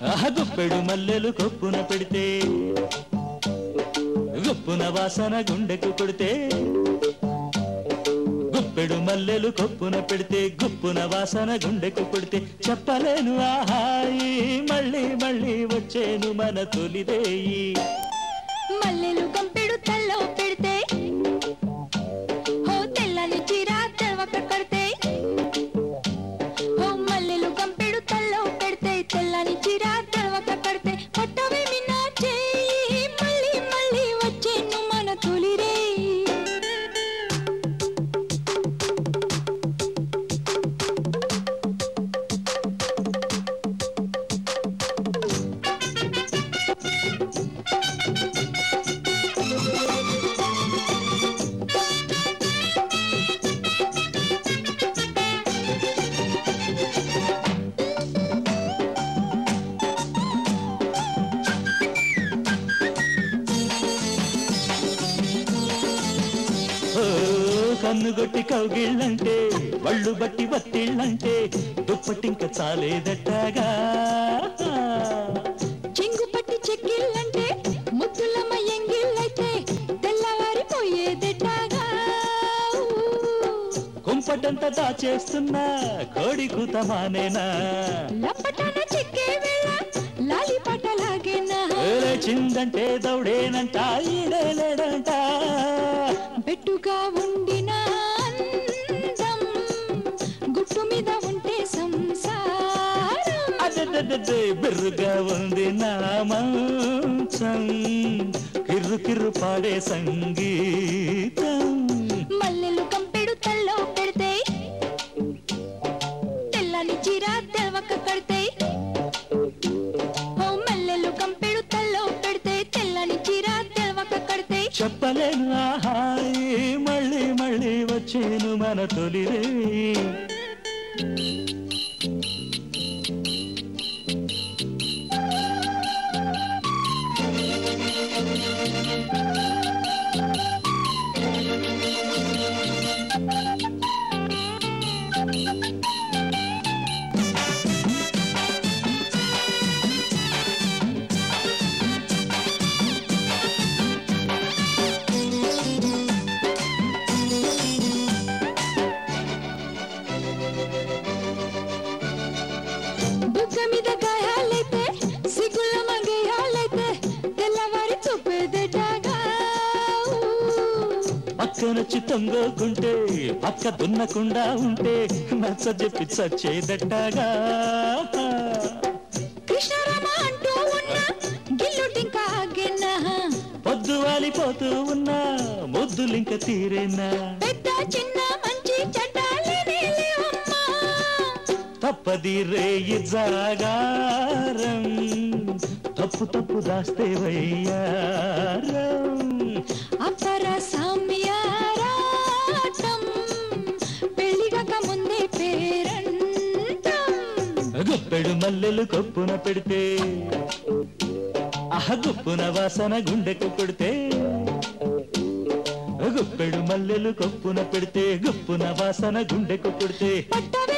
ఆహ గుప్పెడు మల్లెలు కొప్పున పెడితే గుప్పున వాసన గుండెకు కొడితే గుప్పెడు మల్లెలు కొప్పున పెడితే గుప్పున వాసన గుండెకు కొడితే చెప్పలేను ఆహాయి మళ్ళీ మళ్ళీ వచ్చేను మన తొలిదేయి మల్లెలు కంపెడు తల్లో పెడితే హో తెల్లని చీర తెలవక కడితే హో మల్లెలు కంపెడు తల్లో పెడితే తెల్లని చీర తెలవక కడితే పట్టవేమి నా చేయి మళ్ళీ మళ్ళీ వచ్చేను మన తొలిరే ఓ కన్నుగొట్టి కౌగిళ్ళంటే వళ్ళు బట్టి వత్తిళ్ళంటే దుప్పటింక చాలేదట్టగా చెంగు పట్టి చెక్కిళ్ళంటే ముద్దులమ్మ ఎంగిళ్ళైతే తెల్లవారిపోయేదెట్టాగా కుంపటంత దాచేస్తున్నా కోడి కూతమానేనా లప్పటన చెక్కే వేళ లాలి పటలాగేనా చిందంటే దౌడేనంట ఈడేలేడంట బెట్టుగా ఉండిన అందం గుట్టు మీద ఉంటే సంసారం అదే బిర్రుగా ఉంది నా మంచం కిర్రు కిర్రు పాడే సంగీతం మల్లెలు కంపెడు తల్లో పెడితే తెల్లని చీర తెలవక కడితే ఓ మల్లెలు కంపెడు తల్లో పెడితే తెల్లని చీర తెలవక కడితే చెప్పలేను ఆహాయి మళ్ళీ మళ్ళీ వచ్చేను మన తొలిరే బుగ్గ మీద గాయాలైతే సిగ్గుల మగయాలైతే తెల్లవారి చూపేదేటాగా పక్కనొచ్చి తొంగోకుంటే పక్క దున్నకుండా ఉంటే నచ్చ చెప్పి చచ్చేదట్టగా కృష్ణరామ అంటూ ఉన్న గిల్లుటింకా ఆగేనా పొద్దు వాలిపోతూ ఉన్నా ముద్దులింక తీరేనా పెద్ద చిన్న మంచి చెడ్డాలేనే లేవమ్మా తప్పది రేయి జాగారం తప్పు తప్పు దాస్తే వయ్యారం అపర సామ్యారాటం పెళ్లిగక ముందే పేరంటం గుప్పెడు మల్లెలు కొప్పున పెడితే ఆహ గుప్పున వాసన గుండెకు కొడితే గుప్పెడు మల్లెలు కొప్పున పెడితే గుప్పున వాసన గుండెకు కొడితే పట్టవే